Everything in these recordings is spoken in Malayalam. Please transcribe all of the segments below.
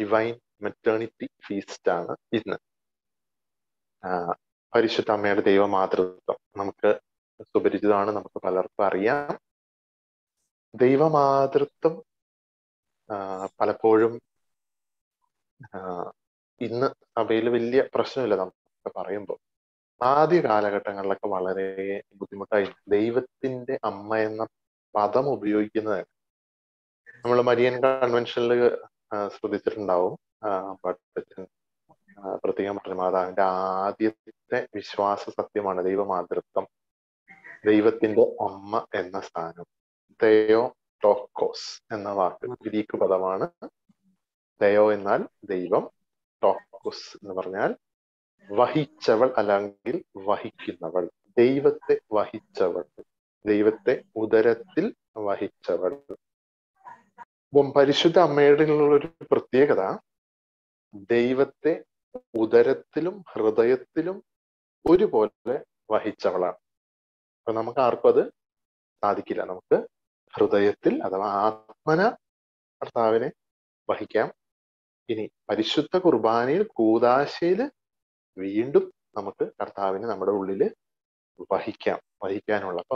ഡിവൈൻ മെറ്റേണിറ്റി ഫീസ്റ്റ് ആണ് ഇന്ന് പരിശുദ്ധ അമ്മയുടെ ദൈവമാതൃത്വം നമുക്ക് സുപരിചിതമാണ് നമുക്ക് പലർക്കും അറിയാം ദൈവമാതൃത്വം പലപ്പോഴും ഇന്ന് സഭയിൽ വലിയ പ്രശ്നമില്ല നമുക്ക് പറയുമ്പോൾ ആദ്യ കാലഘട്ടങ്ങളിലൊക്കെ വളരെ ബുദ്ധിമുട്ടായി ദൈവത്തിന്റെ അമ്മ എന്ന പദം ഉപയോഗിക്കുന്നത് നമ്മൾ മരിയൻ കൺവെൻഷനിൽ ശ്രദ്ധിച്ചിട്ടുണ്ടാവും ഭട്ടച്ചൻ പ്രത്യേകം പറഞ്ഞു മാതാവിന്റെ ആദ്യത്തെ വിശ്വാസ സത്യമാണ് ദൈവമാതൃത്വം ദൈവത്തിന്റെ അമ്മ എന്ന സ്ഥാനം ദയോ ടോക്കോസ് എന്ന വാക്ക് ഗ്രീക്ക് പദമാണ് ദയോ എന്നാൽ ദൈവം ടോക്കോസ് എന്ന് പറഞ്ഞാൽ വഹിച്ചവൾ അല്ലെങ്കിൽ വഹിക്കുന്നവൾ ദൈവത്തെ വഹിച്ചവൾ ദൈവത്തെ ഉദരത്തിൽ വഹിച്ചവൾ അപ്പം പരിശുദ്ധ അമ്മയുടെ ഒരു പ്രത്യേകത ദൈവത്തെ ഉദരത്തിലും ഹൃദയത്തിലും ഒരുപോലെ വഹിച്ചവളാണ് അപ്പൊ നമുക്ക് ആർക്കും അത് സാധിക്കില്ല നമുക്ക് ഹൃദയത്തിൽ അഥവാ ആത്മന കർത്താവിനെ വഹിക്കാം ഇനി പരിശുദ്ധ കുർബാനയിൽ കൂതാശയിൽ വീണ്ടും നമുക്ക് കർത്താവിനെ നമ്മുടെ ഉള്ളില് വഹിക്കാം വഹിക്കാനുള്ള അപ്പൊ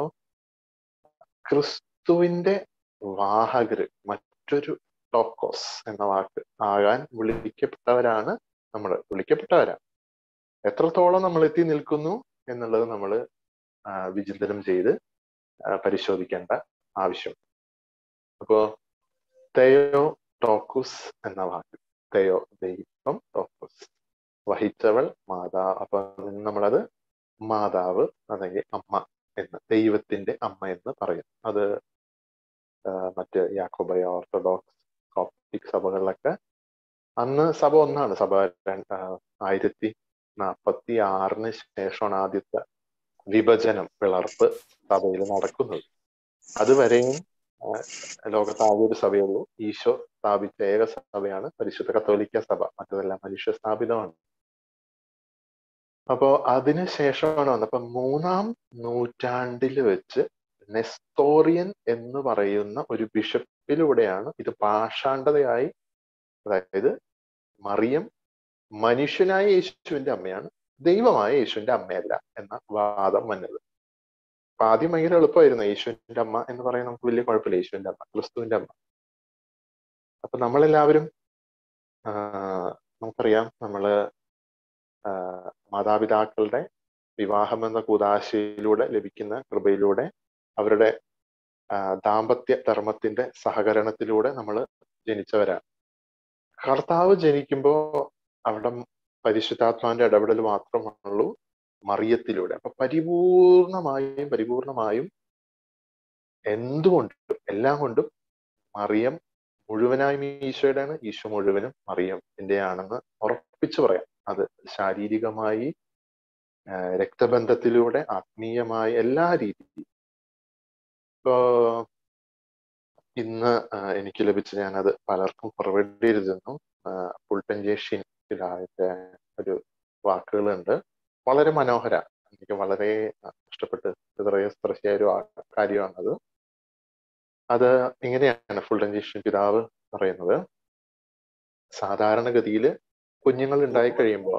ക്രിസ്തുവിന്റെ വാഹകര് മറ്റൊരു ടോക്കോസ് എന്ന വാക്ക് ആകാൻ വിളിക്കപ്പെട്ടവരാണ് നമ്മൾ വിളിക്കപ്പെട്ടവരാ എത്രത്തോളം നമ്മൾ എത്തി നിൽക്കുന്നു എന്നുള്ളത് നമ്മൾ വിചിന്തനം ചെയ്ത് പരിശോധിക്കേണ്ട ആവശ്യം അപ്പോ തെയോ ടോക്കുസ് എന്ന വാക്ക് തെയോ ദൈവം ടോക്കുസ് വഹിച്ചവൾ മാതാവ് അപ്പൊ നമ്മളത് മാതാവ് അല്ലെങ്കിൽ അമ്മ എന്ന് ദൈവത്തിന്റെ അമ്മ എന്ന് പറയും അത് മറ്റ് യാക്കോബയ ഓർത്തഡോക്സ് കോപ്റ്റിക് സഭകളിലൊക്കെ അന്ന് സഭ ഒന്നാണ് സഭ ആയിരത്തി നാൽപ്പത്തി ആറിന് ശേഷമാണ് ആദ്യത്തെ വിഭജനം പിളർപ്പ് സഭയിൽ നടക്കുന്നത് അതുവരെയും ലോകത്ത് ആകെ ഒരു സഭയുള്ളൂ ഈശോ സ്ഥാപിച്ച ഏക സഭയാണ് പരിശുദ്ധ കത്തോലിക്ക സഭ മറ്റതെല്ലാം മനുഷ്യ സ്ഥാപിതമാണ് അപ്പോ അതിന് ശേഷമാണ് വന്നത് അപ്പൊ മൂന്നാം നൂറ്റാണ്ടിൽ വെച്ച് നെസ്തോറിയൻ എന്ന് പറയുന്ന ഒരു ബിഷപ്പിലൂടെയാണ് ഇത് പാഷാണ്ഡതയായി അതായത് മറിയം മനുഷ്യനായ യേശുവിന്റെ അമ്മയാണ് ദൈവമായ യേശുവിന്റെ അമ്മയല്ല എന്ന വാദം വന്നത് അപ്പൊ ആദ്യം ഭയങ്കര എളുപ്പമായിരുന്നു യേശുവിന്റെ അമ്മ എന്ന് പറയാൻ നമുക്ക് വലിയ കുഴപ്പമില്ല യേശുവിന്റെ അമ്മ ക്രിസ്തുവിന്റെ അമ്മ അപ്പൊ നമ്മളെല്ലാവരും നമുക്കറിയാം നമ്മള് മാതാപിതാക്കളുടെ വിവാഹം എന്ന കൂതാശയിലൂടെ ലഭിക്കുന്ന കൃപയിലൂടെ അവരുടെ ദാമ്പത്യ ധർമ്മത്തിന്റെ സഹകരണത്തിലൂടെ നമ്മൾ ജനിച്ചവരാണ് കർത്താവ് ജനിക്കുമ്പോൾ അവിടെ പരിശുദ്ധാത്മാവിന്റെ ഇടപെടൽ മാത്രമുള്ളൂ മറിയത്തിലൂടെ അപ്പൊ പരിപൂർണമായും പരിപൂർണമായും എന്തുകൊണ്ടും എല്ലാം കൊണ്ടും മറിയം മുഴുവനായും ഈശോയുടെയാണ് ഈശോ മുഴുവനും മറിയത്തിന്റെ ആണെന്ന് ഉറപ്പിച്ചു പറയാം അത് ശാരീരികമായി രക്തബന്ധത്തിലൂടെ ആത്മീയമായി എല്ലാ രീതിയിലും ഇപ്പോ ഇന്ന് എനിക്ക് ലഭിച്ച ഞാനത് പലർക്കും ഫോർവേഡ് ചെയ്തിരുന്നു പുൾട്ടൻജേഷ്യൻ പിതാവിന്റെ ഒരു വാക്കുകളുണ്ട് വളരെ മനോഹര എനിക്ക് വളരെ ഇഷ്ടപ്പെട്ട് ഹൃദയസ്പർശിയായ ഒരു കാര്യമാണത് അത് ഇങ്ങനെയാണ് ഫുൾട്ടൻജേഷ്യൻ പിതാവ് പറയുന്നത് സാധാരണഗതിയിൽ കുഞ്ഞുങ്ങൾ ഉണ്ടായി കഴിയുമ്പോൾ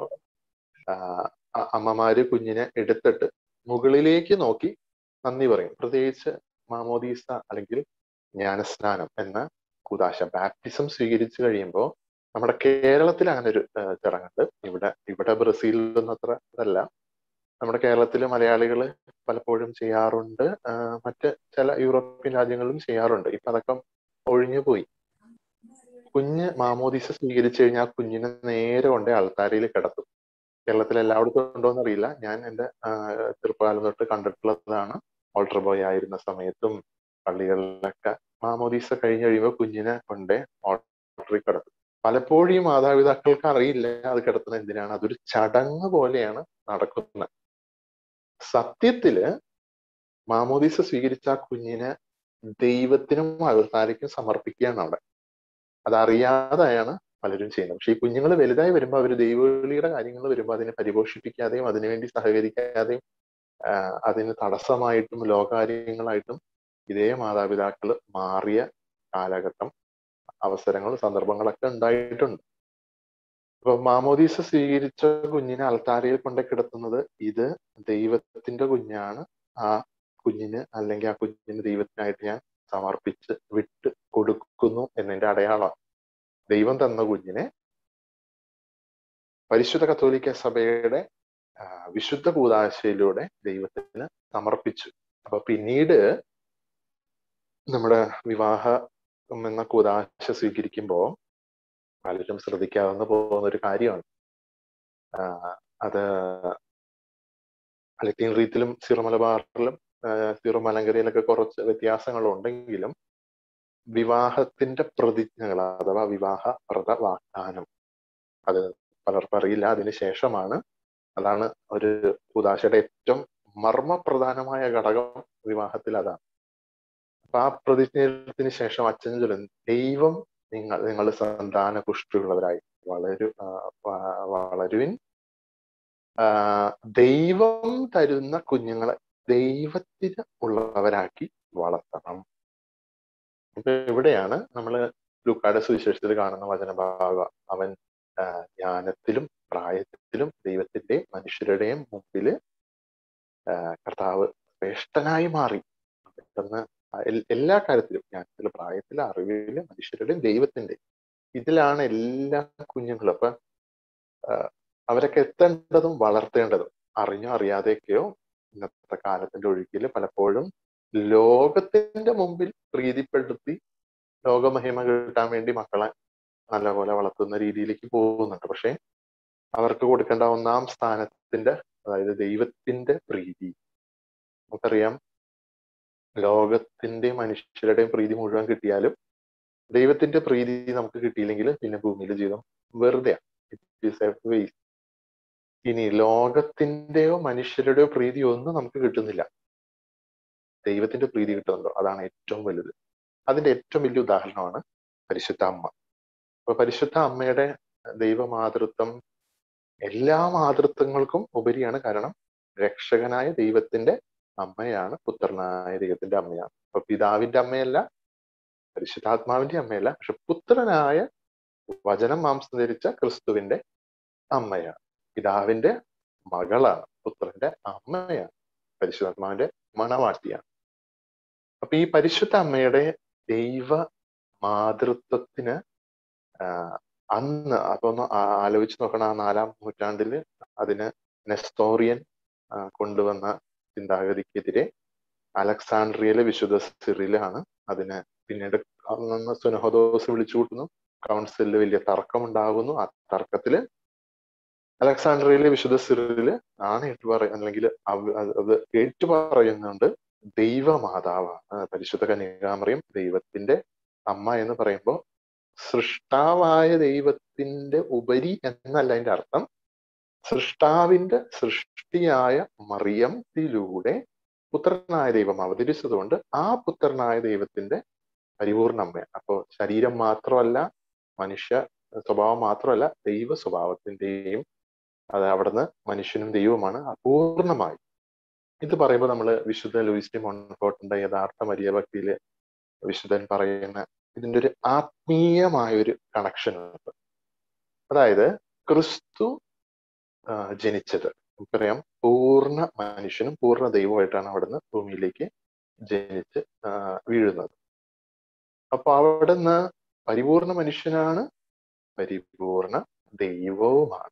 അമ്മമാര് കുഞ്ഞിനെ എടുത്തിട്ട് മുകളിലേക്ക് നോക്കി നന്ദി പറയും പ്രത്യേകിച്ച് മാമോദീസ അല്ലെങ്കിൽ ജ്ഞാനസ്നാനം എന്ന കുതാശ ബാപ്റ്റിസം സ്വീകരിച്ചു കഴിയുമ്പോൾ നമ്മുടെ കേരളത്തിൽ അങ്ങനെ ഒരു ചടങ്ങുണ്ട് ഇവിടെ ഇവിടെ ബ്രസീലിലൊന്നും അത്ര ഇതല്ല നമ്മുടെ കേരളത്തിൽ മലയാളികൾ പലപ്പോഴും ചെയ്യാറുണ്ട് മറ്റ് ചില യൂറോപ്യൻ രാജ്യങ്ങളിലും ചെയ്യാറുണ്ട് ഇപ്പൊ അതൊക്കെ ഒഴിഞ്ഞു പോയി കുഞ്ഞ് മാമോദീസ സ്വീകരിച്ചു കഴിഞ്ഞാൽ കുഞ്ഞിനെ നേരെ കൊണ്ട് അൾത്താരയിൽ കിടത്തും കേരളത്തിൽ എല്ലായിടത്തും ഉണ്ടോ എന്നറിയില്ല ഞാൻ എൻ്റെ ചെറുപ്പകാലം തൊട്ട് കണ്ടിട്ടുള്ളതാണ് ഓൾട്ടർ ബോയ് ആയിരുന്ന സമയത്തും പള്ളികളിലൊക്കെ മാമോദീസ കഴിഞ്ഞ് കഴിയുമ്പോൾ കുഞ്ഞിനെ കൊണ്ട് ഓൾട്ടറിൽ കിടത്തും പലപ്പോഴും ഈ മാതാപിതാക്കൾക്ക് അറിയില്ല അത് കിടത്തുന്നത് എന്തിനാണ് അതൊരു ചടങ്ങ് പോലെയാണ് നടക്കുന്നത് സത്യത്തില് മാമോദീസ സ്വീകരിച്ച ആ കുഞ്ഞിനെ ദൈവത്തിനും അകത്താരയ്ക്കും സമർപ്പിക്കുകയാണ് അവിടെ അതറിയാതെയാണ് പലരും ചെയ്യുന്നത് പക്ഷെ ഈ കുഞ്ഞുങ്ങൾ വലുതായി വരുമ്പോൾ അവർ ദൈവവിളിയുടെ കാര്യങ്ങൾ വരുമ്പോൾ അതിനെ പരിപോഷിപ്പിക്കാതെയും അതിനുവേണ്ടി സഹകരിക്കാതെയും അതിന് തടസ്സമായിട്ടും ലോകാര്യങ്ങളായിട്ടും ഇതേ മാതാപിതാക്കൾ മാറിയ കാലഘട്ടം അവസരങ്ങളും സന്ദർഭങ്ങളൊക്കെ ഉണ്ടായിട്ടുണ്ട് അപ്പൊ മാമോദീസ സ്വീകരിച്ച കുഞ്ഞിനെ അൽത്താരയിൽ കൊണ്ട് കിടത്തുന്നത് ഇത് ദൈവത്തിന്റെ കുഞ്ഞാണ് ആ കുഞ്ഞിന് അല്ലെങ്കിൽ ആ കുഞ്ഞിന് ദൈവത്തിനായിട്ട് ഞാൻ സമർപ്പിച്ച് വിട്ട് കൊടുക്കുന്നു എന്നതിന്റെ അടയാളമാണ് ദൈവം തന്ന കുഞ്ഞിനെ പരിശുദ്ധ കത്തോലിക്ക സഭയുടെ വിശുദ്ധ കൂതാശയിലൂടെ ദൈവത്തിന് സമർപ്പിച്ചു അപ്പൊ പിന്നീട് നമ്മുടെ വിവാഹം എന്ന കൂതാശ സ്വീകരിക്കുമ്പോൾ പലരും ശ്രദ്ധിക്കാവുന്ന പോകുന്ന ഒരു കാര്യമാണ് അത് ലത്തീൻ റീത്തിലും സീറോ മലബാറിലും സീറോ മലങ്കരയിലൊക്കെ കുറച്ച് വ്യത്യാസങ്ങൾ ഉണ്ടെങ്കിലും വിവാഹത്തിന്റെ പ്രതിജ്ഞകൾ അഥവാ വിവാഹ വ്രത വാഗ്ദാനം അത് പലർക്കും അറിയില്ല അതിന് ശേഷമാണ് അതാണ് ഒരു കൂതാശയുടെ ഏറ്റവും മർമ്മപ്രധാനമായ ഘടകം വിവാഹത്തിൽ അതാണ് അപ്പൊ ആ പ്രതിജ്ഞത്തിന് ശേഷം അച്ഛൻ ചൊല്ലും ദൈവം നിങ്ങൾ നിങ്ങൾ സന്താന പുഷ്ടിയുള്ളവരായി വളരു വളരുവിൻ ദൈവം തരുന്ന കുഞ്ഞുങ്ങളെ ദൈവത്തിന് ഉള്ളവരാക്കി വളർത്തണം ഇപ്പൊ ഇവിടെയാണ് നമ്മൾ ലൂക്കാട് സുവിശേഷത്തിൽ കാണുന്ന വചനഭാഗ അവൻ ജ്ഞാനത്തിലും പ്രായത്തിലും ദൈവത്തിന്റെ മനുഷ്യരുടെയും മുമ്പില് കർത്താവ് ശ്രേഷ്ഠനായി മാറി പെട്ടെന്ന് എല്ലാ കാര്യത്തിലും ജ്ഞാനത്തിലും പ്രായത്തിലും അറിവിലും മനുഷ്യരുടെയും ദൈവത്തിന്റെ ഇതിലാണ് എല്ലാ കുഞ്ഞുങ്ങളും അപ്പൊ അവരൊക്കെ എത്തേണ്ടതും വളർത്തേണ്ടതും അറിഞ്ഞോ അറിയാതെയൊക്കെയോ ഇന്നത്തെ കാലത്തിന്റെ ഒഴുക്കിൽ പലപ്പോഴും ലോകത്തിന്റെ മുമ്പിൽ പ്രീതിപ്പെടുത്തി ലോകമഹിമ കിട്ടാൻ വേണ്ടി മക്കളെ നല്ലപോലെ വളർത്തുന്ന രീതിയിലേക്ക് പോകുന്നുണ്ട് പക്ഷെ അവർക്ക് കൊടുക്കേണ്ട ഒന്നാം സ്ഥാനത്തിന്റെ അതായത് ദൈവത്തിന്റെ പ്രീതി നമുക്കറിയാം ലോകത്തിന്റെ മനുഷ്യരുടെയും പ്രീതി മുഴുവൻ കിട്ടിയാലും ദൈവത്തിന്റെ പ്രീതി നമുക്ക് കിട്ടിയില്ലെങ്കിൽ പിന്നെ ഭൂമിയിലെ ജീവിതം വെറുതെയാണ് ഇറ്റ് ഈസ് എ വേസ്റ്റ് ഇനി ലോകത്തിന്റെയോ മനുഷ്യരുടെയോ പ്രീതി ഒന്നും നമുക്ക് കിട്ടുന്നില്ല ദൈവത്തിന്റെ പ്രീതി കിട്ടുന്നുണ്ടോ അതാണ് ഏറ്റവും വലുത് അതിന്റെ ഏറ്റവും വലിയ ഉദാഹരണമാണ് പരിശുദ്ധ അമ്മ അപ്പൊ പരിശുദ്ധ അമ്മയുടെ ദൈവമാതൃത്വം എല്ലാ മാതൃത്വങ്ങൾക്കും ഉപരിയാണ് കാരണം രക്ഷകനായ ദൈവത്തിന്റെ അമ്മയാണ് പുത്രനായ ദൈവത്തിന്റെ അമ്മയാണ് അപ്പൊ പിതാവിന്റെ അമ്മയല്ല പരിശുദ്ധാത്മാവിന്റെ അമ്മയല്ല പക്ഷെ പുത്രനായ വചനം മാംസം ധരിച്ച ക്രിസ്തുവിന്റെ അമ്മയാണ് പിതാവിന്റെ മകളാണ് പുത്രന്റെ അമ്മയാണ് പരിശുദ്ധാത്മാവിന്റെ മണവാട്ടിയാണ് അപ്പൊ ഈ പരിശുദ്ധ അമ്മയുടെ ദൈവ മാതൃത്വത്തിന് അന്ന് അപ്പൊ ഒന്ന് ആലോചിച്ച് നോക്കണം ആ നാലാം നൂറ്റാണ്ടില് അതിന് നെസ്തോറിയൻ കൊണ്ടുവന്ന ചിന്താഗതിക്കെതിരെ അലക്സാണ്ട്രിയയിലെ വിശുദ്ധ സിറിലാണ് അതിന് പിന്നീട് അന്ന് സുനഹദോസ് വിളിച്ചു കൂട്ടുന്നു കൗൺസിലിൽ വലിയ തർക്കം ഉണ്ടാകുന്നു ആ തർക്കത്തില് അലക്സാണ്ട്രിയയിലെ വിശുദ്ധ സിറില് ആണ് ഏറ്റു പറയ അല്ലെങ്കിൽ അത് ഏറ്റു പറയുന്നുണ്ട് ദൈവമാതാവാണ് പരിശുദ്ധ കന്യകാമറിയം ദൈവത്തിന്റെ അമ്മ എന്ന് പറയുമ്പോൾ സൃഷ്ടാവായ ദൈവത്തിന്റെ ഉപരി എന്നല്ല അതിന്റെ അർത്ഥം സൃഷ്ടാവിന്റെ സൃഷ്ടിയായ മറിയത്തിലൂടെ പുത്രനായ ദൈവം അവതരിച്ചതുകൊണ്ട് ആ പുത്രനായ ദൈവത്തിന്റെ പരിപൂർണ അമ്മ അപ്പോ ശരീരം മാത്രമല്ല മനുഷ്യ സ്വഭാവം മാത്രമല്ല ദൈവ സ്വഭാവത്തിന്റെയും അത് അവിടുന്ന് മനുഷ്യനും ദൈവവുമാണ് അപൂർണമായി ഇത് പറയുമ്പോൾ നമ്മൾ വിശുദ്ധ ലൂയിസ് ഡി മോൺഫോർട്ടിന്റെ യഥാർത്ഥ മരിയ ഭക്തിയില് വിശുദ്ധൻ പറയുന്ന ഇതിന്റെ ഒരു ആത്മീയമായ ഒരു കണക്ഷൻ ഉണ്ട് അതായത് ക്രിസ്തു ജനിച്ചത് നമുക്കറിയാം പൂർണ്ണ മനുഷ്യനും പൂർണ്ണ ദൈവമായിട്ടാണ് അവിടുന്ന് ഭൂമിയിലേക്ക് ജനിച്ച് വീഴുന്നത് അപ്പൊ അവിടുന്ന് പരിപൂർണ മനുഷ്യനാണ് പരിപൂർണ ദൈവവുമാണ്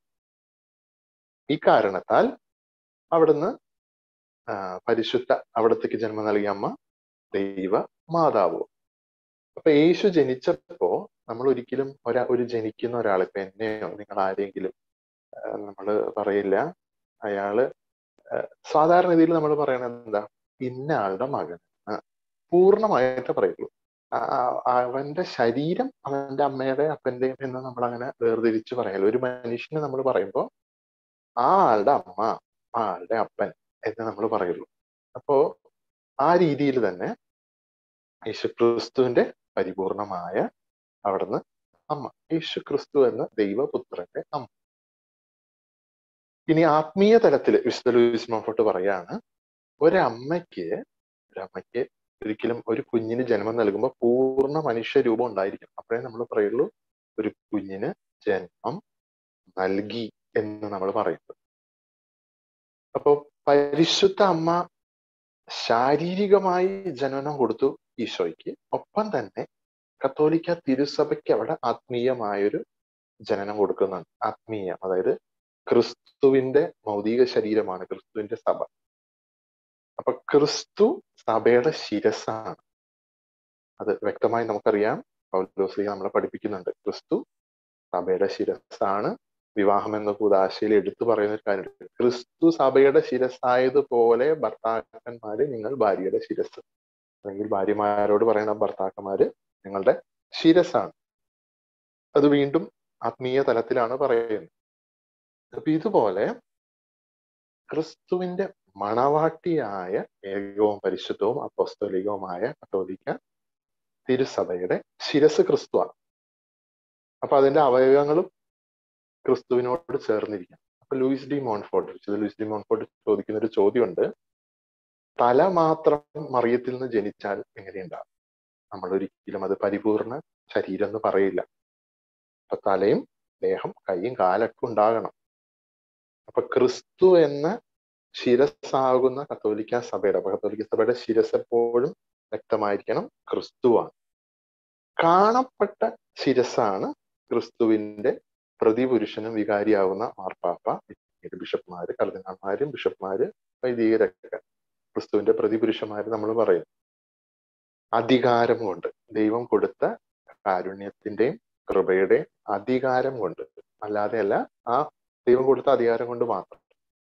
ഈ കാരണത്താൽ അവിടുന്ന് പരിശുദ്ധ അവിടത്തേക്ക് ജന്മം നൽകിയ അമ്മ ദൈവ മാതാവും അപ്പൊ യേശു ജനിച്ചപ്പോ നമ്മൾ ഒരിക്കലും ഒരാ ഒരു ജനിക്കുന്ന ഒരാൾ ഇപ്പൊ എന്നെയോ നിങ്ങൾ ആരെങ്കിലും നമ്മൾ പറയില്ല അയാള് സാധാരണ രീതിയിൽ നമ്മൾ പറയണത് എന്താ ഇന്ന ആളുടെ മകൻ പൂർണ്ണമായിട്ട് പറയുള്ളൂ അവന്റെ ശരീരം അവന്റെ അമ്മയുടെ അപ്പന്റെയും എന്ന് നമ്മൾ അങ്ങനെ വേർതിരിച്ച് പറയാലോ ഒരു മനുഷ്യനെ നമ്മൾ പറയുമ്പോൾ ആ ആളുടെ അമ്മ ആ ആളുടെ അപ്പൻ എന്ന് നമ്മൾ പറയുള്ളൂ അപ്പോ ആ രീതിയിൽ തന്നെ യേശുക്രിസ്തുവിന്റെ പരിപൂർണമായ അവിടുന്ന് അമ്മ യേശുക്രിസ്തു എന്ന ദൈവപുത്രന്റെ അമ്മ ഇനി ആത്മീയ തലത്തിൽ വിശുദ്ധ ലൂയിസ് മോഫോട്ട് പറയാണ് ഒരമ്മയ്ക്ക് ഒരമ്മയ്ക്ക് ഒരിക്കലും ഒരു കുഞ്ഞിന് ജന്മം നൽകുമ്പോൾ പൂർണ്ണ മനുഷ്യ രൂപം ഉണ്ടായിരിക്കും അപ്പോഴേ നമ്മൾ പറയുള്ളൂ ഒരു കുഞ്ഞിന് ജന്മം നൽകി എന്ന് നമ്മൾ പറയുന്നത് അപ്പോ പരിശുദ്ധ അമ്മ ശാരീരികമായി ജനനം കൊടുത്തു ഈശോയ്ക്ക് ഒപ്പം തന്നെ കത്തോലിക്ക തിരുസഭയ്ക്ക് അവിടെ ആത്മീയമായൊരു ജനനം കൊടുക്കുന്നുണ്ട് ആത്മീയം അതായത് ക്രിസ്തുവിന്റെ ഭൗതിക ശരീരമാണ് ക്രിസ്തുവിന്റെ സഭ അപ്പൊ ക്രിസ്തു സഭയുടെ ശിരസാണ് അത് വ്യക്തമായി നമുക്കറിയാം പൗലോസ്ലി നമ്മളെ പഠിപ്പിക്കുന്നുണ്ട് ക്രിസ്തു സഭയുടെ ശിരസാണ് വിവാഹം എന്ന കൂതാശയിൽ എടുത്തു പറയുന്ന ഒരു കാര്യം ക്രിസ്തു സഭയുടെ ശിരസായതുപോലെ ഭർത്താക്കന്മാര് നിങ്ങൾ ഭാര്യയുടെ ശിരസ് അല്ലെങ്കിൽ ഭാര്യമാരോട് പറയുന്ന ഭർത്താക്കന്മാര് നിങ്ങളുടെ ശിരസാണ് അത് വീണ്ടും ആത്മീയ തലത്തിലാണ് പറയുന്നത് അപ്പൊ ഇതുപോലെ ക്രിസ്തുവിന്റെ മണവാട്ടിയായ ഏകവും പരിശുദ്ധവും അപ്പോസ്തോലികവുമായ കത്തോലിക്ക തിരുസഭയുടെ ശിരസ് ക്രിസ്തുവാണ് അപ്പൊ അതിന്റെ അവയവങ്ങളും ക്രിസ്തുവിനോട് ചേർന്നിരിക്കണം അപ്പൊ ലൂയിസ് ഡി മോൺഫോർട്ട് വിശുദ്ധ ലൂയിസ് ഡി മോൺഫോർട്ട് ചോദിക്കുന്ന ഒരു ചോദ്യമുണ്ട് തല മാത്രം മറിയത്തിൽ നിന്ന് ജനിച്ചാൽ എങ്ങനെയുണ്ടാവും നമ്മൾ ഒരിക്കലും അത് പരിപൂർണ ശരീരം എന്ന് പറയില്ല അപ്പൊ തലയും ദേഹം കൈയും കാലൊക്കെ ഉണ്ടാകണം അപ്പൊ ക്രിസ്തു എന്ന ശിരസ്സാകുന്ന കത്തോലിക്ക സഭയുടെ അപ്പൊ കത്തോലിക്ക സഭയുടെ ശിരസ് എപ്പോഴും വ്യക്തമായിരിക്കണം ക്രിസ്തുവാണ് കാണപ്പെട്ട ശിരസാണ് ക്രിസ്തുവിന്റെ പ്രതിപുരുഷനും വികാരിയാവുന്ന മാർപ്പാപ്പ ബിഷപ്പ്മാര് കർദിനാൾമാരും ബിഷപ്പ്മാര് വൈദികരൊക്കെ ക്രിസ്തുവിന്റെ പ്രതിപുരുഷന്മാര് നമ്മൾ പറയും അധികാരം കൊണ്ട് ദൈവം കൊടുത്ത കാരുണ്യത്തിന്റെയും കൃപയുടെയും അധികാരം കൊണ്ട് അല്ലാതെയല്ല ആ ദൈവം കൊടുത്ത അധികാരം കൊണ്ട് മാത്രം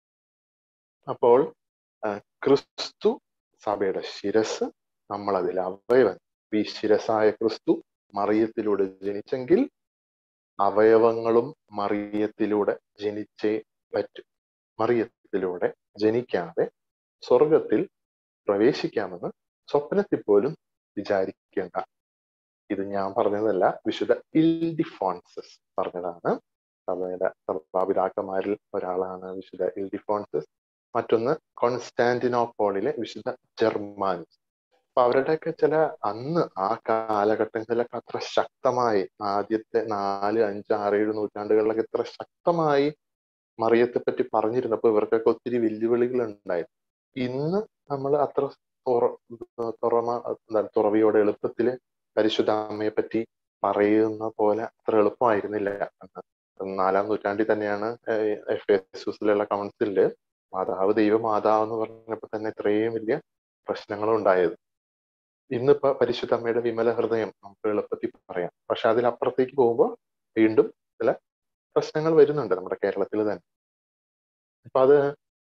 അപ്പോൾ ക്രിസ്തു സഭയുടെ ശിരസ് നമ്മൾ അതിൽ അവയവൻ ഈ ശിരസായ ക്രിസ്തു മറിയത്തിലൂടെ ജനിച്ചെങ്കിൽ അവയവങ്ങളും മറിയത്തിലൂടെ ജനിച്ചേ പറ്റും മറിയത്തിലൂടെ ജനിക്കാതെ സ്വർഗത്തിൽ പ്രവേശിക്കാമെന്ന് സ്വപ്നത്തിൽ പോലും വിചാരിക്കേണ്ട ഇത് ഞാൻ പറഞ്ഞതല്ല വിശുദ്ധ ഇൽഡിഫോൺസസ് പറഞ്ഞതാണ് സഭയുടെ സഭാപിതാക്കന്മാരിൽ ഒരാളാണ് വിശുദ്ധ ഇൽഡിഫോൺസസ് മറ്റൊന്ന് കോൺസ്റ്റാന്റിനോപോളിലെ വിശുദ്ധ ജർമാനിസ് അപ്പൊ അവരുടെയൊക്കെ ചില അന്ന് ആ കാലഘട്ടങ്ങളിലൊക്കെ അത്ര ശക്തമായി ആദ്യത്തെ നാല് അഞ്ച് ആറ് ഏഴ് നൂറ്റാണ്ടുകളിലൊക്കെ ഇത്ര ശക്തമായി മറിയത്തെ പറ്റി പറഞ്ഞിരുന്നപ്പോ ഇവർക്കൊക്കെ ഒത്തിരി വെല്ലുവിളികൾ ഉണ്ടായിരുന്നു ഇന്ന് നമ്മൾ അത്ര തുറ തുറമ എന്താണ് തുറവിയോടെ എളുപ്പത്തില് പരിശുദ്ധ അമ്മയെ പറ്റി പറയുന്ന പോലെ അത്ര എളുപ്പമായിരുന്നില്ല നാലാം നൂറ്റാണ്ടിൽ തന്നെയാണ് എഫ് എസുസിലുള്ള കൗൺസിലില് മാതാവ് ദൈവ മാതാവ് എന്ന് പറഞ്ഞപ്പോ തന്നെ ഇത്രയും വലിയ പ്രശ്നങ്ങളും ഉണ്ടായത് ഇന്നിപ്പോ പരിശുദ്ധ അമ്മയുടെ വിമല ഹൃദയം നമുക്ക് എളുപ്പത്തിൽ പറയാം പക്ഷെ അതിലപ്പുറത്തേക്ക് പോകുമ്പോൾ വീണ്ടും ചില പ്രശ്നങ്ങൾ വരുന്നുണ്ട് നമ്മുടെ കേരളത്തിൽ തന്നെ അപ്പൊ അത്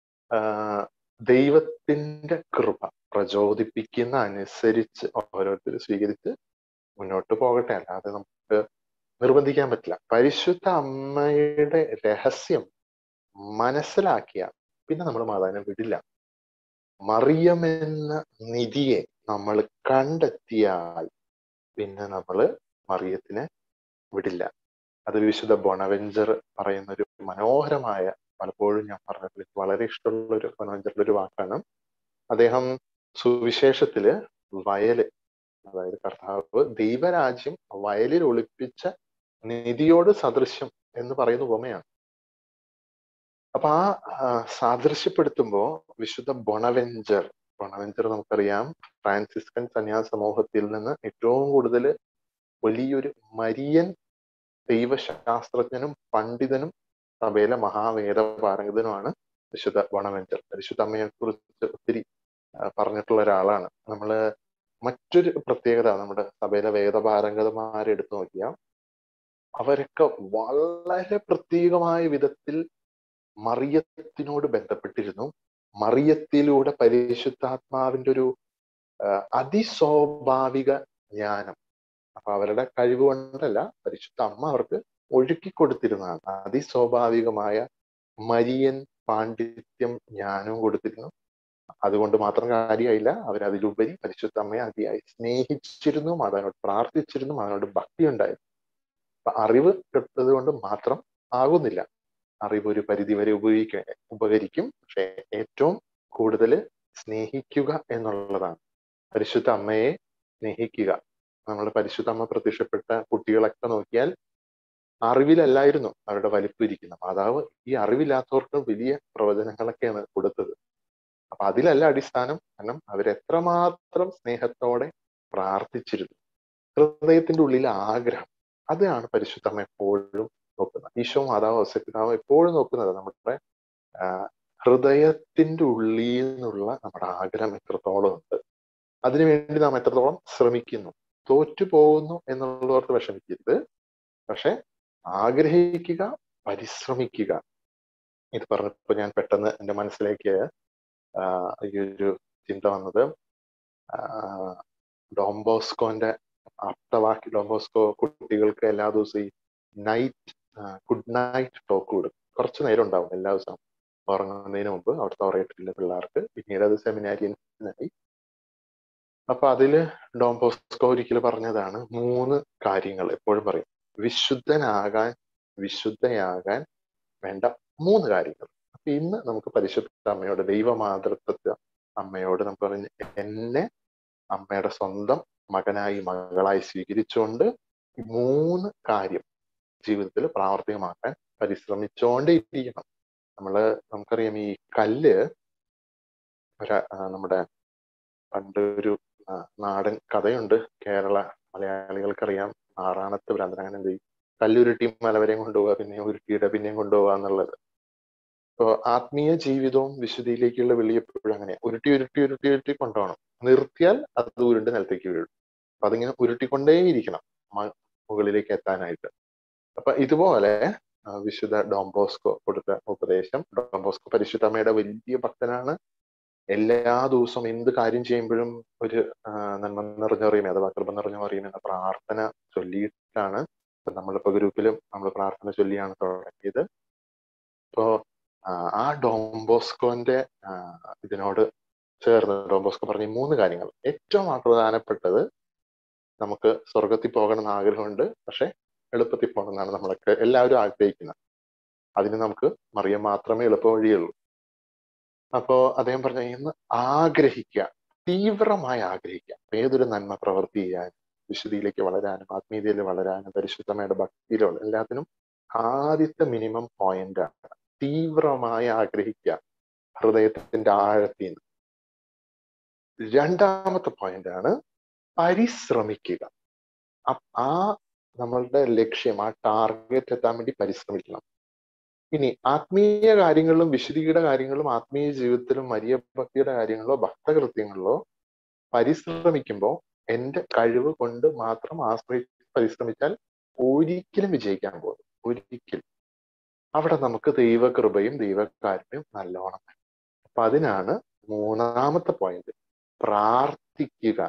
ദൈവത്തിന്റെ കൃപ പ്രചോദിപ്പിക്കുന്ന അനുസരിച്ച് ഓരോരുത്തർ സ്വീകരിച്ച് മുന്നോട്ട് പോകട്ടെ അല്ലാതെ നമുക്ക് നിർബന്ധിക്കാൻ പറ്റില്ല പരിശുദ്ധ അമ്മയുടെ രഹസ്യം മനസ്സിലാക്കിയ പിന്നെ നമ്മൾ മാതാവിനെ വിടില്ല മറിയം എന്ന നിധിയെ നമ്മൾ കണ്ടെത്തിയാൽ പിന്നെ നമ്മൾ മറിയത്തിനെ വിടില്ല അത് വിശുദ്ധ ബൊണവെഞ്ചർ പറയുന്ന ഒരു മനോഹരമായ പലപ്പോഴും ഞാൻ പറഞ്ഞത് വളരെ ഇഷ്ടമുള്ള ഒരു ബൊണവെഞ്ചറിന്റെ ഒരു വാക്കാണ് അദ്ദേഹം സുവിശേഷത്തില് വയല് അതായത് കർത്താവ് ദൈവരാജ്യം വയലിൽ ഒളിപ്പിച്ച നിധിയോട് സദൃശ്യം എന്ന് പറയുന്ന ഉപമയാണ് അപ്പൊ ആ സാദൃശ്യപ്പെടുത്തുമ്പോ വിശുദ്ധ ബൊണവെഞ്ചർ ബൊണവെഞ്ചർ നമുക്കറിയാം ഫ്രാൻസിസ്കൻ സന്യാസ സമൂഹത്തിൽ നിന്ന് ഏറ്റവും കൂടുതൽ വലിയൊരു മരിയൻ ദൈവശാസ്ത്രജ്ഞനും പണ്ഡിതനും സഭയിലെ മഹാവേദ പാരംഗതനുമാണ് വിശുദ്ധ ബൊണവെഞ്ചർ പരിശുദ്ധ അമ്മയെ കുറിച്ച് ഒത്തിരി പറഞ്ഞിട്ടുള്ള ഒരാളാണ് നമ്മള് മറ്റൊരു പ്രത്യേകത നമ്മുടെ സഭയിലെ വേദപാരംഗതമാരെടുത്തു നോക്കിയാൽ അവരൊക്കെ വളരെ പ്രത്യേകമായ വിധത്തിൽ മറിയത്തിനോട് ബന്ധപ്പെട്ടിരുന്നു മറിയത്തിലൂടെ പരിശുദ്ധാത്മാവിന്റെ ഒരു അതിസ്വാഭാവിക ജ്ഞാനം അപ്പൊ അവരുടെ കഴിവ് കൊണ്ടല്ല പരിശുദ്ധ അമ്മ അവർക്ക് ഒഴുക്കി കൊടുത്തിരുന്നതാണ് അതിസ്വാഭാവികമായ മരിയൻ പാണ്ഡിത്യം ജ്ഞാനവും കൊടുത്തിരുന്നു അതുകൊണ്ട് മാത്രം കാര്യമായില്ല അവരതിലുപരി പരിശുദ്ധ അമ്മയെ അതിയായി സ്നേഹിച്ചിരുന്നു മാതാവിനോട് പ്രാർത്ഥിച്ചിരുന്നു മാതാവിനോട് ഭക്തി ഉണ്ടായിരുന്നു അപ്പൊ അറിവ് കിട്ടത് കൊണ്ട് മാത്രം ആകുന്നില്ല അറിവ് ഒരു പരിധിവരെ ഉപയോഗിക്ക ഉപകരിക്കും പക്ഷെ ഏറ്റവും കൂടുതൽ സ്നേഹിക്കുക എന്നുള്ളതാണ് പരിശുദ്ധ അമ്മയെ സ്നേഹിക്കുക നമ്മൾ പരിശുദ്ധ അമ്മ പ്രത്യക്ഷപ്പെട്ട കുട്ടികളൊക്കെ നോക്കിയാൽ അറിവിലല്ലായിരുന്നു അവരുടെ വലിപ്പം ഇരിക്കുന്നത് മാതാവ് ഈ അറിവില്ലാത്തവർക്ക് വലിയ പ്രവചനങ്ങളൊക്കെയാണ് കൊടുത്തത് അപ്പൊ അതിലല്ല അടിസ്ഥാനം കാരണം അവരെത്രമാത്രം സ്നേഹത്തോടെ പ്രാർത്ഥിച്ചിരുന്നു ഹൃദയത്തിന്റെ ഉള്ളിലെ ആഗ്രഹം അതാണ് പരിശുദ്ധമ്മ എപ്പോഴും നോക്കുന്നത് ഈശോ മാതാവ് ഔസപിതാവ് എപ്പോഴും നോക്കുന്നത് നമ്മുടെ ഹൃദയത്തിന്റെ ഉള്ളിൽ നിന്നുള്ള നമ്മുടെ ആഗ്രഹം എത്രത്തോളം ഉണ്ട് അതിനുവേണ്ടി നാം എത്രത്തോളം ശ്രമിക്കുന്നു തോറ്റു പോകുന്നു എന്നുള്ളവർക്ക് വിഷമിക്കരുത് പക്ഷെ ആഗ്രഹിക്കുക പരിശ്രമിക്കുക ഇത് പറഞ്ഞപ്പോ ഞാൻ പെട്ടെന്ന് എൻ്റെ മനസ്സിലേക്ക് ഈ ഒരു ചിന്ത വന്നത് ഡോംബോസ്കോന്റെ ആപ്തവാക്യ ഡോംബോസ്കോ കുട്ടികൾക്ക് എല്ലാ ദിവസവും ഈ നൈറ്റ് ഗുഡ് നൈറ്റ് ടോക്ക് കൊടുക്കും കുറച്ചു നേരം ഉണ്ടാവും എല്ലാ ദിവസവും ഉറങ്ങുന്നതിന് മുമ്പ് അവിടുത്തെ ഓറേറ്ററിലെ പിള്ളേർക്ക് പിന്നീട് അത് സെമിനാരിയൻസിനായി അപ്പൊ അതില് ഡോംബോസ്കോ ഒരിക്കൽ പറഞ്ഞതാണ് മൂന്ന് കാര്യങ്ങൾ എപ്പോഴും പറയും വിശുദ്ധനാകാൻ വിശുദ്ധയാകാൻ വേണ്ട മൂന്ന് കാര്യങ്ങൾ അപ്പൊ ഇന്ന് നമുക്ക് പരിശുദ്ധ അമ്മയോട് ദൈവമാതൃത്വ അമ്മയോട് നമുക്ക് പറഞ്ഞ് എന്നെ അമ്മയുടെ സ്വന്തം മകനായി മകളായി സ്വീകരിച്ചുകൊണ്ട് ഈ മൂന്ന് കാര്യം ജീവിതത്തിൽ പ്രാവർത്തികമാക്കാൻ പരിശ്രമിച്ചുകൊണ്ടേ ഇരിക്കണം നമ്മള് നമുക്കറിയാം ഈ കല്ല് ഒരു നമ്മുടെ പണ്ട് ഒരു നാടൻ കഥയുണ്ട് കേരള മലയാളികൾക്കറിയാം ആറാണത്ത് ഭ്രാന്തൻ അങ്ങനെ എന്ത് ചെയ്യും കല്ലുരുട്ടി മലവരെയും കൊണ്ടുപോവുക പിന്നെയും ഉരുട്ടിയുടെ പിന്നെയും കൊണ്ടുപോവുക എന്നുള്ളത് ഇപ്പോ ആത്മീയ ജീവിതവും വിശുദ്ധിയിലേക്കുള്ള വെളിയപ്പോഴും അങ്ങനെ ഉരുട്ടി ഉരുട്ടി ഉരുട്ടി ഉരുട്ടി കൊണ്ടുപോകണം നിർത്തിയാൽ അത് ഉരുണ്ട് നിലത്തേക്ക് വീഴും അപ്പൊ അതിങ്ങനെ ഉരുട്ടിക്കൊണ്ടേയിരിക്കണം മുകളിലേക്ക് എത്താനായിട്ട് അപ്പൊ ഇതുപോലെ വിശുദ്ധ ഡോംബോസ്കോ കൊടുത്ത ഉപദേശം ഡോംബോസ്കോ പരിശുദ്ധമ്മയുടെ വലിയ ഭക്തനാണ് എല്ലാ ദിവസവും എന്ത് കാര്യം ചെയ്യുമ്പോഴും ഒരു നന്മ നിറഞ്ഞ അറിയുമേ അഥവാ കൃപ നിറഞ്ഞ അറിയുമേ എന്ന പ്രാർത്ഥന ചൊല്ലിയിട്ടാണ് ഇപ്പൊ നമ്മളിപ്പോ ഗ്രൂപ്പിലും നമ്മൾ പ്രാർത്ഥന ചൊല്ലിയാണ് തുടങ്ങിയത് ഇപ്പോ ആ ഡോംബോസ്കോന്റെ ഇതിനോട് ചേർന്ന് ഡോംബോസ്കോ പറഞ്ഞ മൂന്ന് കാര്യങ്ങൾ ഏറ്റവും പ്രധാനപ്പെട്ടത് നമുക്ക് സ്വർഗത്തിൽ പോകണം എന്ന് ആഗ്രഹമുണ്ട് പക്ഷെ എളുപ്പത്തിൽ പോകണം എന്നാണ് നമ്മളൊക്കെ എല്ലാവരും ആഗ്രഹിക്കുന്നത് അതിന് നമുക്ക് മറിയം മാത്രമേ എളുപ്പ വഴിയുള്ളൂ അപ്പോ അദ്ദേഹം പറഞ്ഞ ഇന്ന് ആഗ്രഹിക്കുക തീവ്രമായി ആഗ്രഹിക്കുക ഏതൊരു നന്മ പ്രവൃത്തി ചെയ്യാൻ വിശുദ്ധിയിലേക്ക് വളരാനും ആത്മീയതയിൽ വളരാനും പരിശുദ്ധമയുടെ ഭക്തിയിലുള്ള എല്ലാത്തിനും ആദ്യത്തെ മിനിമം പോയിന്റ് ആണ് തീവ്രമായി ആഗ്രഹിക്കുക ഹൃദയത്തിന്റെ ആഴത്തിൽ നിന്ന് രണ്ടാമത്തെ പോയിന്റ് ആണ് പരിശ്രമിക്കുക ആ നമ്മളുടെ ലക്ഷ്യം ആ ടാർഗറ്റ് എത്താൻ വേണ്ടി പരിശ്രമിക്കണം ഇനി ആത്മീയ കാര്യങ്ങളിലും വിശുദ്ധിയുടെ കാര്യങ്ങളിലും ആത്മീയ ജീവിതത്തിലും മരിയ ഭക്തിയുടെ കാര്യങ്ങളിലോ ഭക്തകൃത്യങ്ങളിലോ പരിശ്രമിക്കുമ്പോൾ എന്റെ കഴിവ് കൊണ്ട് മാത്രം ആശ്രയിച്ച് പരിശ്രമിച്ചാൽ ഒരിക്കലും വിജയിക്കാൻ പോകും ഒരിക്കലും അവിടെ നമുക്ക് ദൈവകൃപയും ദൈവകാരുണ്യം നല്ലോണം അപ്പൊ അതിനാണ് മൂന്നാമത്തെ പോയിന്റ് പ്രാർത്ഥിക്കുക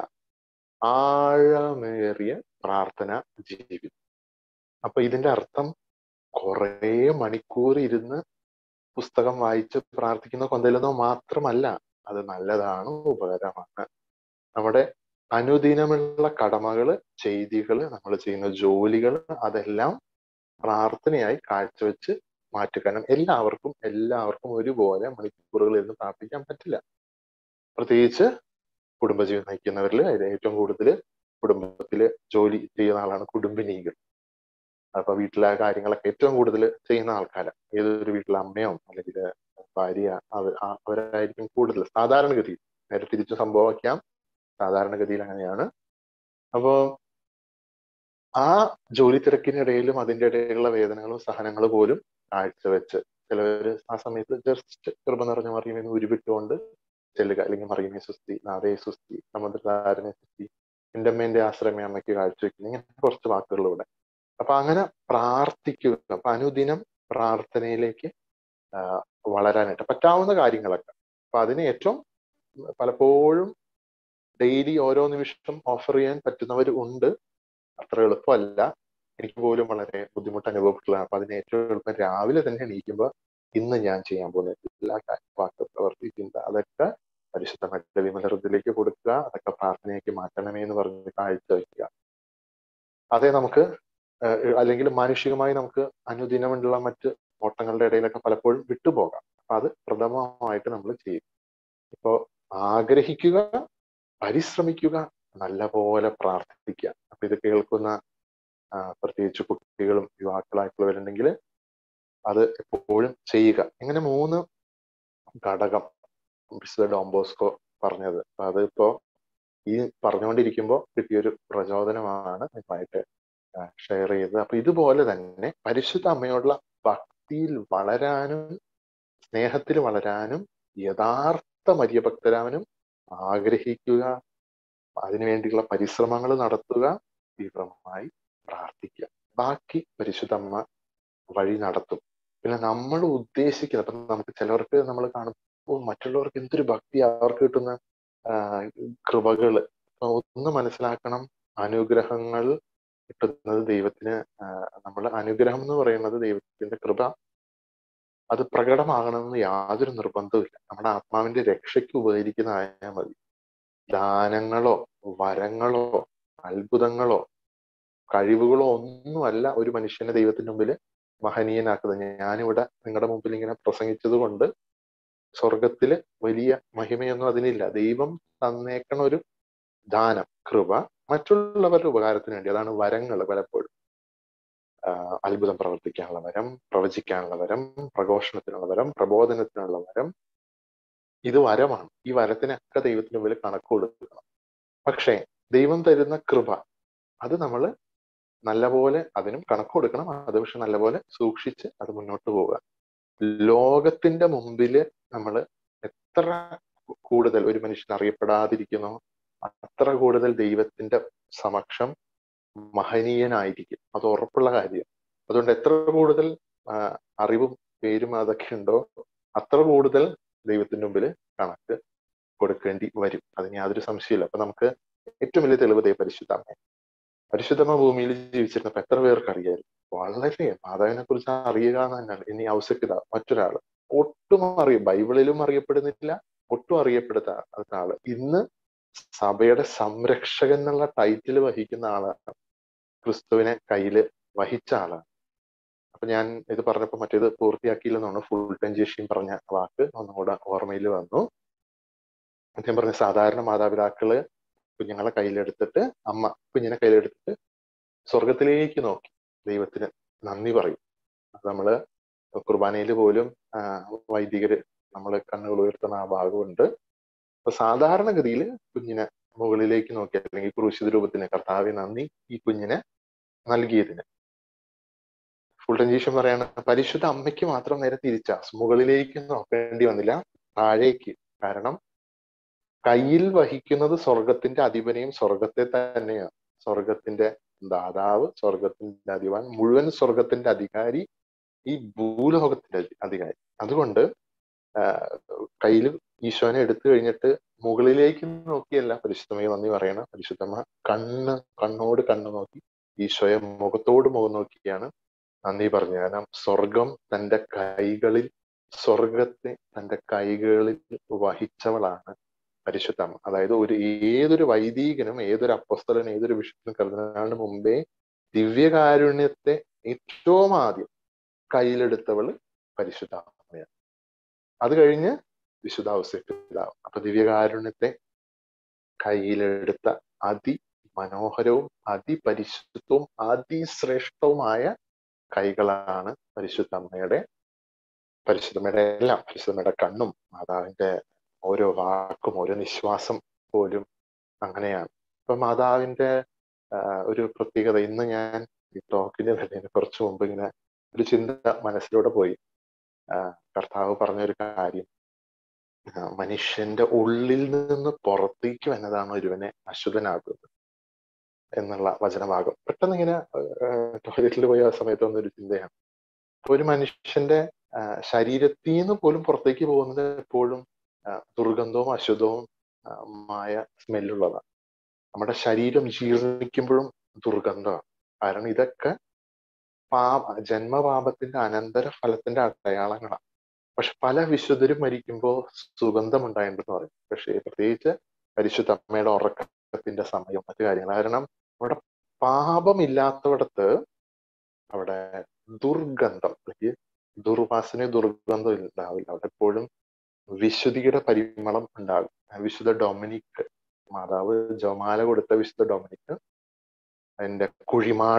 ആഴമേറിയ പ്രാർത്ഥന ജീവിതം അപ്പൊ ഇതിന്റെ അർത്ഥം കുറേ മണിക്കൂർ ഇരുന്ന് പുസ്തകം വായിച്ച് പ്രാർത്ഥിക്കുന്ന കൊന്തയിലൊന്നോ മാത്രമല്ല അത് നല്ലതാണ് ഉപകാരമാണ് നമ്മുടെ അനുദിനമുള്ള കടമകള് ചെയ്തികള് നമ്മൾ ചെയ്യുന്ന ജോലികൾ അതെല്ലാം പ്രാർത്ഥനയായി കാഴ്ചവെച്ച് മാറ്റുക കാരണം എല്ലാവർക്കും എല്ലാവർക്കും ഒരുപോലെ മണിക്കൂറുകൾ ഇരുന്ന് പ്രാർത്ഥിക്കാൻ പറ്റില്ല പ്രത്യേകിച്ച് കുടുംബജീവിതം നയിക്കുന്നവരിൽ ഏറ്റവും കൂടുതൽ കുടുംബത്തിൽ ജോലി ചെയ്യുന്ന ആളാണ് കുടുംബിനികൾ അപ്പൊ വീട്ടിലെ കാര്യങ്ങളൊക്കെ ഏറ്റവും കൂടുതൽ ചെയ്യുന്ന ആൾക്കാരാണ് ഏതൊരു വീട്ടിലെ അമ്മയോ അല്ലെങ്കിൽ ഭാര്യ അവർ അവരായിരിക്കും കൂടുതൽ സാധാരണഗതിയിൽ നേരെ തിരിച്ചു സംഭവിക്കാം സാധാരണഗതിയിൽ അങ്ങനെയാണ് അപ്പോ ആ ജോലി തിരക്കിനിടയിലും അതിന്റെ ഇടയിലുള്ള വേദനകളും സഹനങ്ങളും പോലും കാഴ്ചവെച്ച് ചിലവര് ആ സമയത്ത് ജസ്റ്റ് കൃപ നിറഞ്ഞ മറിയുമെന്ന് ഉരുവിട്ടുകൊണ്ട് ചെല്ലുക അല്ലെങ്കിൽ മറിയുമേ സുസ്തി നാദേ സുസ്തി സമുദ്രധാരനെ സുസ്തി എൻ്റെ അമ്മേന്റെ ആശ്രമേ അമ്മയ്ക്ക് കാഴ്ചവെക്കുന്നു ഇങ്ങനെ കുറച്ച് വാക്കുകളിലൂടെ അപ്പൊ അങ്ങനെ പ്രാർത്ഥിക്കുക അപ്പൊ അനുദിനം പ്രാർത്ഥനയിലേക്ക് വളരാനായിട്ട് പറ്റാവുന്ന കാര്യങ്ങളൊക്കെ അപ്പൊ അതിന് ഏറ്റവും പലപ്പോഴും ഡെയിലി ഓരോ നിമിഷം ഓഫർ ചെയ്യാൻ പറ്റുന്നവർ ഉണ്ട് അത്ര എളുപ്പമല്ല എനിക്ക് പോലും വളരെ ബുദ്ധിമുട്ട് അനുഭവപ്പെട്ടുള്ളതാണ് അപ്പൊ അതിന് ഏറ്റവും എളുപ്പം രാവിലെ തന്നെ എണീക്കുമ്പോൾ ഇന്ന് ഞാൻ ചെയ്യാൻ പോകുന്ന എല്ലാ വാക്ക് പ്രവർത്തി ചിന്ത അതൊക്കെ പരിശുദ്ധമായിട്ട് വിമലഹൃദയിലേക്ക് കൊടുക്കുക അതൊക്കെ പ്രാർത്ഥനയ്ക്ക് മാറ്റണമേ എന്ന് പറഞ്ഞ് കാഴ്ച വയ്ക്കുക അതേ നമുക്ക് അല്ലെങ്കിൽ മാനുഷികമായി നമുക്ക് അനുദിനമുള്ള മറ്റ് ഓട്ടങ്ങളുടെ ഇടയിലൊക്കെ പലപ്പോഴും വിട്ടുപോകാം അപ്പൊ അത് പ്രഥമമായിട്ട് നമ്മൾ ചെയ്യും ഇപ്പോ ആഗ്രഹിക്കുക പരിശ്രമിക്കുക നല്ലപോലെ പ്രാർത്ഥിക്കുക അപ്പൊ ഇത് കേൾക്കുന്ന പ്രത്യേകിച്ച് കുട്ടികളും യുവാക്കളായിട്ടുള്ളവരുണ്ടെങ്കിൽ അത് എപ്പോഴും ചെയ്യുക ഇങ്ങനെ മൂന്ന് ഘടകം വിശുദ്ധ ഡോംബോസ്കോ പറഞ്ഞത് അപ്പൊ അതിപ്പോ ഈ പറഞ്ഞുകൊണ്ടിരിക്കുമ്പോൾ കിട്ടിയൊരു പ്രചോദനമാണ് നിങ്ങളുമായിട്ട് ഷെയർ ചെയ്തത് അപ്പൊ ഇതുപോലെ തന്നെ പരിശുദ്ധ അമ്മയോടുള്ള ഭക്തിയിൽ വളരാനും സ്നേഹത്തിൽ വളരാനും യഥാർത്ഥ മര്യഭക്തരാവനും ആഗ്രഹിക്കുക അതിനുവേണ്ടിയുള്ള പരിശ്രമങ്ങൾ നടത്തുക തീവ്രമായി പ്രാർത്ഥിക്കുക ബാക്കി പരിശുദ്ധ അമ്മ വഴി നടത്തും പിന്നെ നമ്മൾ ഉദ്ദേശിക്കുന്ന അപ്പൊ നമുക്ക് ചിലവർക്ക് നമ്മൾ കാണുമ്പോൾ മറ്റുള്ളവർക്ക് എന്തൊരു ഭക്തി അവർക്ക് കിട്ടുന്ന കൃപകള് ഒന്ന് മനസ്സിലാക്കണം അനുഗ്രഹങ്ങൾ കിട്ടുന്നത് ദൈവത്തിന് നമ്മൾ അനുഗ്രഹം എന്ന് പറയുന്നത് ദൈവത്തിന്റെ കൃപ അത് പ്രകടമാകണമെന്ന് യാതൊരു നിർബന്ധവുമില്ല നമ്മുടെ ആത്മാവിന്റെ രക്ഷയ്ക്ക് ഉപകരിക്കുന്നതായാൽ മതി ദാനങ്ങളോ വരങ്ങളോ അത്ഭുതങ്ങളോ കഴിവുകളോ ഒന്നുമല്ല ഒരു മനുഷ്യനെ ദൈവത്തിന്റെ മുമ്പിൽ മഹനീയനാക്കുന്നത് ഞാനിവിടെ നിങ്ങളുടെ മുമ്പിൽ ഇങ്ങനെ പ്രസംഗിച്ചത് കൊണ്ട് സ്വർഗത്തില് വലിയ മഹിമയൊന്നും അതിനില്ല ദൈവം തന്നേക്കണ ഒരു ദാനം കൃപ മറ്റുള്ളവരുടെ ഉപകാരത്തിന് വേണ്ടി അതാണ് വരങ്ങൾ പലപ്പോഴും അത്ഭുതം പ്രവർത്തിക്കാനുള്ള വരം പ്രവചിക്കാനുള്ള വരം പ്രഘോഷണത്തിനുള്ള വരം പ്രബോധനത്തിനുള്ള വരം ഇത് വരമാണ് ഈ വരത്തിനൊക്കെ ദൈവത്തിന് മുമ്പിൽ കണക്ക് കൊടുക്കണം പക്ഷേ ദൈവം തരുന്ന കൃപ അത് നമ്മൾ നല്ലപോലെ അതിനും കണക്ക് കൊടുക്കണം അത് പക്ഷെ നല്ലപോലെ സൂക്ഷിച്ച് അത് മുന്നോട്ട് പോവുക ലോകത്തിന്റെ മുമ്പില് നമ്മൾ എത്ര കൂടുതൽ ഒരു മനുഷ്യൻ അറിയപ്പെടാതിരിക്കുന്നോ അത്ര കൂടുതൽ ദൈവത്തിന്റെ സമക്ഷം മഹനീയനായിരിക്കും അത് ഉറപ്പുള്ള കാര്യം അതുകൊണ്ട് എത്ര കൂടുതൽ അറിവും പേരും അതൊക്കെ ഉണ്ടോ അത്ര കൂടുതൽ ദൈവത്തിന്റെ മുമ്പിൽ കണക്ക് കൊടുക്കേണ്ടി വരും അതിന് യാതൊരു സംശയമില്ല അപ്പൊ നമുക്ക് ഏറ്റവും വലിയ തെളിവ് ദൈവ പരിശുദ്ധമ്മ പരിശുദ്ധമ്മ ഭൂമിയിൽ ജീവിച്ചിരുന്നപ്പോ എത്ര പേർക്ക് അറിയായിരുന്നു വളരെ മാതാവിനെ കുറിച്ച് അറിയുക എന്ന് തന്നെയാണ് ഇനി ഔസക്യത മറ്റൊരാൾ ഒട്ടും അറിയും ബൈബിളിലും അറിയപ്പെടുന്നില്ല ഒട്ടും അറിയപ്പെടുന്ന ആള് ഇന്ന് സഭയുടെ സംരക്ഷകൻ എന്നുള്ള ടൈറ്റിൽ വഹിക്കുന്ന ആളാണ് ക്രിസ്തുവിനെ കയ്യില് വഹിച്ച ആളാണ് അപ്പൊ ഞാൻ ഇത് പറഞ്ഞപ്പോ മറ്റേത് പൂർത്തിയാക്കിയില്ലെന്നാണ് ഫുൾ ടൈം ജേഷിയും പറഞ്ഞ വാക്ക് ഒന്നുകൂടെ ഓർമ്മയിൽ വന്നു അദ്ദേഹം പറഞ്ഞ സാധാരണ മാതാപിതാക്കള് കുഞ്ഞുങ്ങളെ കയ്യിലെടുത്തിട്ട് അമ്മ കുഞ്ഞിനെ കയ്യിലെടുത്തിട്ട് സ്വർഗത്തിലേക്ക് നോക്കി ദൈവത്തിന് നന്ദി പറയും അത് നമ്മള് കുർബാനയിൽ പോലും വൈദികര് നമ്മൾ കണ്ണുകൾ ഉയർത്തുന്ന ആ ഭാഗമുണ്ട് അപ്പൊ സാധാരണഗതിയിൽ കുഞ്ഞിനെ മുകളിലേക്ക് നോക്കി അല്ലെങ്കിൽ ക്രൂശിത രൂപത്തിന് കർത്താവെ നന്ദി ഈ കുഞ്ഞിനെ നൽകിയതിന് ഫുൾട്ടൻജീഷൻ പറയാണ് പരിശുദ്ധ അമ്മയ്ക്ക് മാത്രം നേരെ തിരിച്ച മുകളിലേക്ക് നോക്കേണ്ടി വന്നില്ല താഴേക്ക് കാരണം കയ്യിൽ വഹിക്കുന്നത് സ്വർഗത്തിന്റെ അധിപനെയും സ്വർഗത്തെ തന്നെയാണ് സ്വർഗത്തിന്റെ ദാതാവ് സ്വർഗത്തിന്റെ അധിപൻ മുഴുവൻ സ്വർഗത്തിന്റെ അധികാരി ഈ ഭൂലോകത്തിന്റെ അധികാരി അതുകൊണ്ട് കയ്യിൽ ഈശോനെ എടുത്തു കഴിഞ്ഞിട്ട് മുകളിലേക്ക് നോക്കിയല്ല പരിശുദ്ധമായി നന്ദി പറയണം പരിശുദ്ധമ്മ കണ്ണ് കണ്ണോട് കണ്ണ് നോക്കി ഈശോയെ മുഖത്തോട് മുഖം നോക്കിയാണ് നന്ദി പറഞ്ഞു കാരണം സ്വർഗം തന്റെ കൈകളിൽ സ്വർഗത്തെ തന്റെ കൈകളിൽ വഹിച്ചവളാണ് പരിശുദ്ധമ്മ അതായത് ഒരു ഏതൊരു വൈദികനും ഏതൊരു അപ്പസ്തലനും ഏതൊരു വിശുദ്ധനും കർദിനാളിന് മുമ്പേ ദിവ്യകാരുണ്യത്തെ ഏറ്റവും ആദ്യം കയ്യിലെടുത്തവള് പരിശുദ്ധ അമ്മയാണ് അത് കഴിഞ്ഞ് വിശുദ്ധാവസ്ഥിതാവ് അപ്പൊ ദിവ്യകാരുണ്യത്തെ കയ്യിലെടുത്ത അതി മനോഹരവും അതിപരിശുദ്ധവും അതിശ്രേഷ്ഠവുമായ കൈകളാണ് പരിശുദ്ധ അമ്മയുടെ പരിശുദ്ധമ്മയുടെ എല്ലാം പരിശുദ്ധമ്മയുടെ കണ്ണും മാതാവിന്റെ ഓരോ വാക്കും ഓരോ നിശ്വാസം പോലും അങ്ങനെയാണ് അപ്പൊ മാതാവിന്റെ ഒരു പ്രത്യേകത ഇന്ന് ഞാൻ ഈ ടോക്കിന് വരുന്നതിന് കുറച്ചു മുമ്പ് ഇങ്ങനെ ഒരു ചിന്ത മനസ്സിലൂടെ പോയി കർത്താവ് പറഞ്ഞൊരു കാര്യം മനുഷ്യന്റെ ഉള്ളിൽ നിന്ന് പുറത്തേക്ക് വന്നതാണ് ഒരുവനെ അശുദ്ധനാകുന്നത് എന്നുള്ള വചനഭാഗം പെട്ടെന്ന് ഇങ്ങനെ ടോയ്ലറ്റിൽ പോയ ആ സമയത്ത് വന്നൊരു ചിന്തയാണ് ഒരു മനുഷ്യന്റെ ശരീരത്തിൽ നിന്ന് പോലും പുറത്തേക്ക് പോകുന്നത് എപ്പോഴും ദുർഗന്ധവും അശുദ്ധവും മായ സ്മെല്ലുള്ളതാണ് നമ്മുടെ ശരീരം ജീർണിക്കുമ്പോഴും ദുർഗന്ധമാണ് കാരണം ഇതൊക്കെ പാപ ജന്മപാപത്തിന്റെ അനന്തര ഫലത്തിന്റെ അടയാളങ്ങളാണ് പക്ഷെ പല വിശുദ്ധരും മരിക്കുമ്പോൾ സുഗന്ധം ഉണ്ടായിട്ടുണ്ടെന്ന് പറയും പക്ഷേ പ്രത്യേകിച്ച് പരിശുദ്ധ അമ്മയുടെ ഉറക്കത്തിന്റെ സമയം മറ്റു കാര്യങ്ങൾ കാരണം അവിടെ പാപമില്ലാത്തവിടത്ത് അവിടെ ദുർഗന്ധം അല്ലെങ്കിൽ ദുർവാസന ദുർഗന്ധം ഉണ്ടാവില്ല അവിടെ എപ്പോഴും വിശുദ്ധിയുടെ പരിമളം ഉണ്ടാകും വിശുദ്ധ ഡൊമിനിക് മാതാവ് ജമാല കൊടുത്ത വിശുദ്ധ ഡൊമിനിക് അതിന്റെ കുഴിമാടം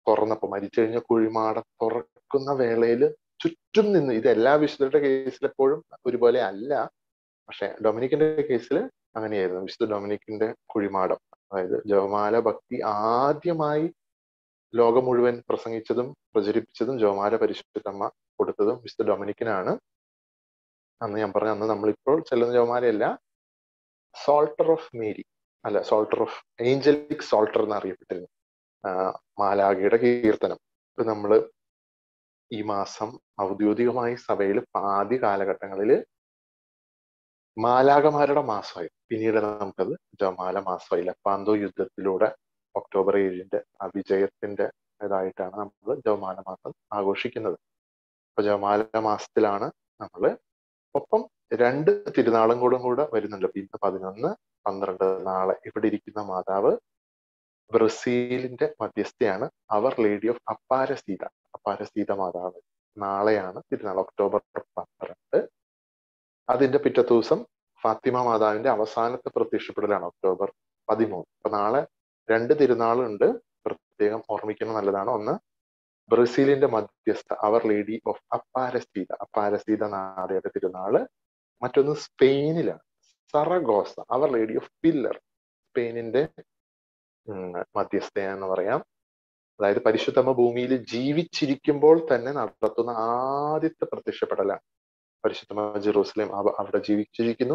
തുറന്നപ്പോ മരിച്ചു കഴിഞ്ഞ കുഴിമാടം തുറക്കുന്ന വേളയിൽ ചുറ്റും നിന്ന് ഇത് എല്ലാ വിശുദ്ധരുടെ കേസിൽ എപ്പോഴും ഒരുപോലെ അല്ല പക്ഷെ ഡൊമിനിക്കിന്റെ കേസിൽ അങ്ങനെയായിരുന്നു വിശുദ്ധ ഡൊമിനിക്കിന്റെ കുഴിമാടം അതായത് ജപമാല ഭക്തി ആദ്യമായി ലോകം മുഴുവൻ പ്രസംഗിച്ചതും പ്രചരിപ്പിച്ചതും ജപമാല പരിശുദ്ധമ്മ കൊടുത്തതും വിശുദ്ധ ഡൊമിനിക്കിനാണ് അന്ന് ഞാൻ പറഞ്ഞ അന്ന് നമ്മളിപ്പോൾ ചെല്ലുന്ന ജപമാലയല്ല സോൾട്ടർ ഓഫ് മേരി അല്ല സോൾട്ടർ ഓഫ് ഏഞ്ചലിക് സോൾട്ടർ എന്ന് അറിയപ്പെട്ടിരുന്നു മാലാഖയുടെ കീർത്തനം ഇത് നമ്മള് ഈ മാസം ഔദ്യോഗികമായി സഭയിൽ ആദ്യ കാലഘട്ടങ്ങളിൽ മാലാകമാരുടെ മാസമായി പിന്നീട് നമുക്കത് ജമാല മാസമായി ലപ്പാന്തോ യുദ്ധത്തിലൂടെ ഒക്ടോബർ ഏഴിന്റെ ആ വിജയത്തിന്റെ ഇതായിട്ടാണ് നമ്മൾ ജവമാല മാസം ആഘോഷിക്കുന്നത് അപ്പൊ ജവമാല മാസത്തിലാണ് നമ്മൾ ഒപ്പം രണ്ട് തിരുനാളും കൂടെ കൂടെ വരുന്നുണ്ട് ഇന്ന് പതിനൊന്ന് പന്ത്രണ്ട് നാളെ ഇവിടെ ഇരിക്കുന്ന മാതാവ് ബ്രസീലിന്റെ മധ്യസ്ഥയാണ് അവർ ലേഡി ഓഫ് അപ്പാരസീത അപ്പാരസീത മാതാവ് നാളെയാണ് തിരുനാൾ ഒക്ടോബർ പന്ത്രണ്ട് അതിന്റെ പിറ്റത്തെ ദിവസം ഫാത്തിമ മാതാവിന്റെ അവസാനത്തെ പ്രത്യക്ഷപ്പെടലാണ് ഒക്ടോബർ പതിമൂന്ന് അപ്പൊ നാളെ രണ്ട് തിരുനാളുണ്ട് പ്രത്യേകം ഓർമ്മിക്കുന്നത് നല്ലതാണ് ഒന്ന് ബ്രസീലിന്റെ മധ്യസ്ഥ അവർ ലേഡി ഓഫ് അപ്പാരസീത അപ്പാരസീത നാടയുടെ തിരുനാള് മറ്റൊന്ന് സ്പെയിനിലാണ് Zaragoza our lady of pillar സ്പെയിനിന്റെ മധ്യസ്ഥ എന്ന് പറയാം അതായത് പരിശുദ്ധമ്മ ഭൂമിയിൽ ജീവിച്ചിരിക്കുമ്പോൾ തന്നെ നടത്തുന്ന ആദ്യത്തെ പ്രത്യക്ഷപ്പെടലാണ് പരിശുദ്ധമ്മ ജെറൂസലേം അവിടെ ജീവിച്ചിരിക്കുന്നു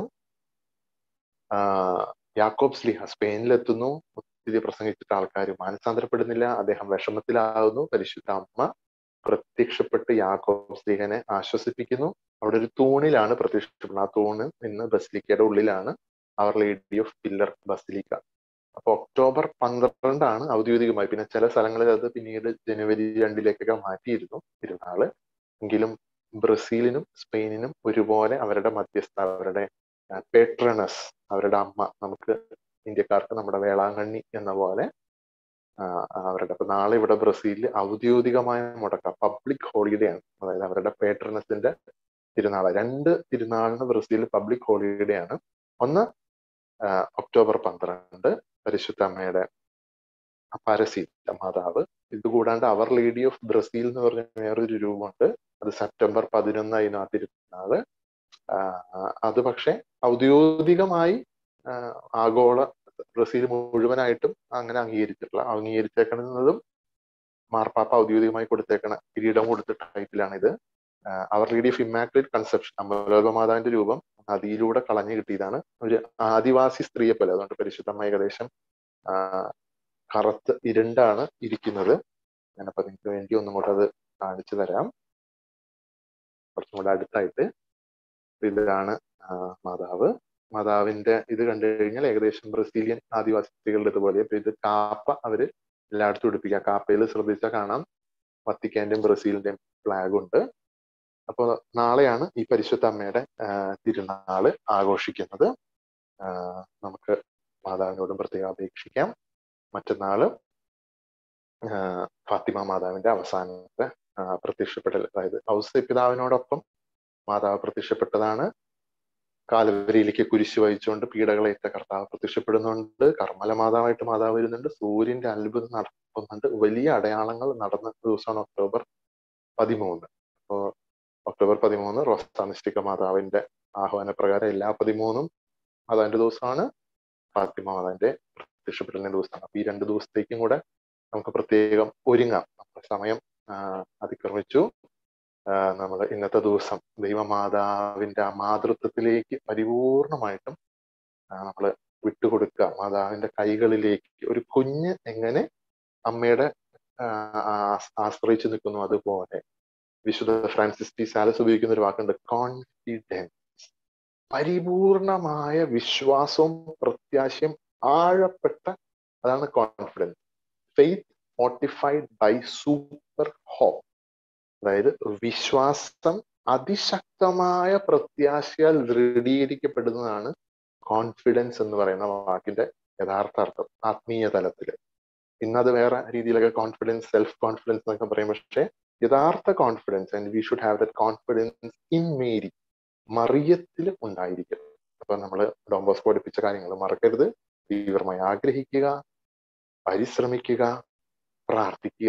യാക്കോബ് സ്ലിഹ സ്പെയിനിലെത്തുന്നു ഒത്തിരി പ്രസംഗിച്ചിട്ട് ആൾക്കാർ മാനസാന്തരപ്പെടുന്നില്ല അദ്ദേഹം വിഷമത്തിലാകുന്നു പരിശുദ്ധ അമ്മ പ്രത്യക്ഷപ്പെട്ട് യാക്കോബ് സ്ലിഹനെ ആശ്വസിപ്പിക്കുന്നു അവിടെ ഒരു തൂണിലാണ് പ്രത്യക്ഷപ്പെടുന്നത് ആ തൂണ് ഇന്ന് ബസിലിക്കയുടെ ഉള്ളിലാണ് our lady of pillar basilica അപ്പൊ ഒക്ടോബർ പന്ത്രണ്ടാണ് ഔദ്യോഗികമായി പിന്നെ ചില സ്ഥലങ്ങളിൽ അത് പിന്നീട് ജനുവരി രണ്ടിലേക്കൊക്കെ മാറ്റിയിരുന്നു തിരുനാള് എങ്കിലും ബ്രസീലിനും സ്പെയിനിനും ഒരുപോലെ അവരുടെ മധ്യസ്ഥ അവരുടെ പേട്രണസ് അവരുടെ അമ്മ നമുക്ക് ഇന്ത്യക്കാർക്ക് നമ്മുടെ വേളാങ്കണ്ണി എന്ന പോലെ അവരുടെ അപ്പൊ നാളെ ഇവിടെ ബ്രസീലിൽ ഔദ്യോഗികമായ മുടക്ക പബ്ലിക് ഹോളിഡേ ആണ് അതായത് അവരുടെ പേട്രണസിന്റെ തിരുനാള് രണ്ട് തിരുനാളിന് ബ്രസീലിൽ പബ്ലിക് ഹോളിഡേ ആണ് ഒന്ന് ഒക്ടോബർ പന്ത്രണ്ട് പരിശുദ്ധ അമ്മയുടെ പരസീത മാതാവ് ഇതുകൂടാണ്ട് അവർ ലേഡി ഓഫ് ബ്രസീൽ എന്ന് പറഞ്ഞ വേറൊരു രൂപമുണ്ട് അത് സെപ്റ്റംബർ പതിനൊന്നായിരുന്നു ആ തിരുനാള് അത് പക്ഷെ ഔദ്യോഗികമായി ആഗോള ബ്രസീൽ മുഴുവനായിട്ടും അങ്ങനെ അംഗീകരിച്ചിട്ടില്ല അംഗീകരിച്ചേക്കുന്നതും മാർപ്പാപ്പ ഔദ്യോഗികമായി കൊടുത്തേക്കണ കിരീടം കൊടുത്ത ടൈപ്പിലാണ് ഇത് our lady of immaculate conception അമലോക മാതാവിന്റെ രൂപം നദിയിലൂടെ കളഞ്ഞു കിട്ടിയതാണ് ഒരു ആദിവാസി സ്ത്രീയെ പോലെ അതുകൊണ്ട് പരിശുദ്ധമായ ഏകദേശം കറുത്ത് ഇരുണ്ടാണ് ഇരിക്കുന്നത് ഞാനപ്പോ നിങ്ങൾക്ക് വേണ്ടി ഒന്നും കൂടെ അത് കാണിച്ചു തരാം കുറച്ചും കൂടെ അടുത്തായിട്ട് ഇതാണ് മാതാവ് മാതാവിന്റെ ഇത് കണ്ടു കഴിഞ്ഞാൽ ഏകദേശം ബ്രസീലിയൻ ആദിവാസി സ്ത്രീകളുടെ ഇതുപോലെ ഇപ്പൊ ഇത് കാപ്പ അവര് എല്ലായിടത്തും ഉടുപ്പിക്കുക കാപ്പയിൽ ശ്രദ്ധിച്ചാൽ കാണാം വത്തിക്കാന്റെയും ബ്രസീലിന്റെയും ഫ്ലാഗ് ഉണ്ട് അപ്പോൾ നാളെയാണ് ഈ പരിശുദ്ധ അമ്മയുടെ തിരുനാള് ആഘോഷിക്കുന്നത് നമുക്ക് മാതാവിനോടും പ്രത്യേകം അപേക്ഷിക്കാം മറ്റന്നാള് ഫാത്തിമ മാതാവിന്റെ അവസാനത്തെ പ്രത്യക്ഷപ്പെടൽ അതായത് ഔസ പിതാവിനോടൊപ്പം മാതാവ് പ്രത്യക്ഷപ്പെട്ടതാണ് കാലവരിയിലേക്ക് കുരിശ് വഹിച്ചുകൊണ്ട് പീഡകളേറ്റ കർത്താവ് പ്രത്യക്ഷപ്പെടുന്നുണ്ട് കർമ്മല മാതാവായിട്ട് മാതാവ് വരുന്നുണ്ട് സൂര്യന്റെ അത്ഭുതം നടക്കുന്നുണ്ട് വലിയ അടയാളങ്ങൾ നടന്ന ദിവസമാണ് ഒക്ടോബർ പതിമൂന്ന് അപ്പോ ഒക്ടോബർ പതിമൂന്ന് റോസാമിസ്റ്റിക മാതാവിന്റെ ആഹ്വാന പ്രകാരം എല്ലാ പതിമൂന്നും മാതാവിന്റെ ദിവസമാണ് ഫാത്തിമ മാതാവിന്റെ പ്രത്യക്ഷപ്പെടലിന്റെ ദിവസമാണ് അപ്പൊ ഈ രണ്ട് ദിവസത്തേക്കും കൂടെ നമുക്ക് പ്രത്യേകം ഒരുങ്ങാം നമ്മുടെ സമയം അതിക്രമിച്ചു നമ്മൾ ഇന്നത്തെ ദിവസം ദൈവമാതാവിന്റെ ആ മാതൃത്വത്തിലേക്ക് പരിപൂർണമായിട്ടും നമ്മൾ വിട്ടുകൊടുക്കുക മാതാവിന്റെ കൈകളിലേക്ക് ഒരു കുഞ്ഞ് എങ്ങനെ അമ്മയുടെ ആശ്രയിച്ചു നിൽക്കുന്നു അതുപോലെ വിശുദ്ധ ഫ്രാൻസിസ് ടി സാലസ് ഉപയോഗിക്കുന്ന ഒരു വാക്കുണ്ട് കോൺഫിഡൻസ് പരിപൂർണമായ വിശ്വാസവും പ്രത്യാശയും ആഴപ്പെട്ട അതാണ് confidence faith fortified by super hope അതായത് വിശ്വാസം അതിശക്തമായ പ്രത്യാശയാൽ ദൃഢീകരിക്കപ്പെടുന്നതാണ് കോൺഫിഡൻസ് എന്ന് പറയുന്ന വാക്കിന്റെ യഥാർത്ഥ അർത്ഥം ആത്മീയ തലത്തിൽ ഇന്നത് വേറെ രീതിയിലൊക്കെ കോൺഫിഡൻസ് സെൽഫ് കോൺഫിഡൻസ് എന്നൊക്കെ പറയും പക്ഷേ യഥാർത്ഥ confidence and we should have that confidence in Mary മറിയത്തിൽ ഉണ്ടായിരിക്കും അപ്പൊ നമ്മൾ ഡോംബോസ് പഠിപ്പിച്ച കാര്യങ്ങൾ മറക്കരുത് തീവ്രമായി ആഗ്രഹിക്കുക പരിശ്രമിക്കുക പ്രാർത്ഥിക്കുക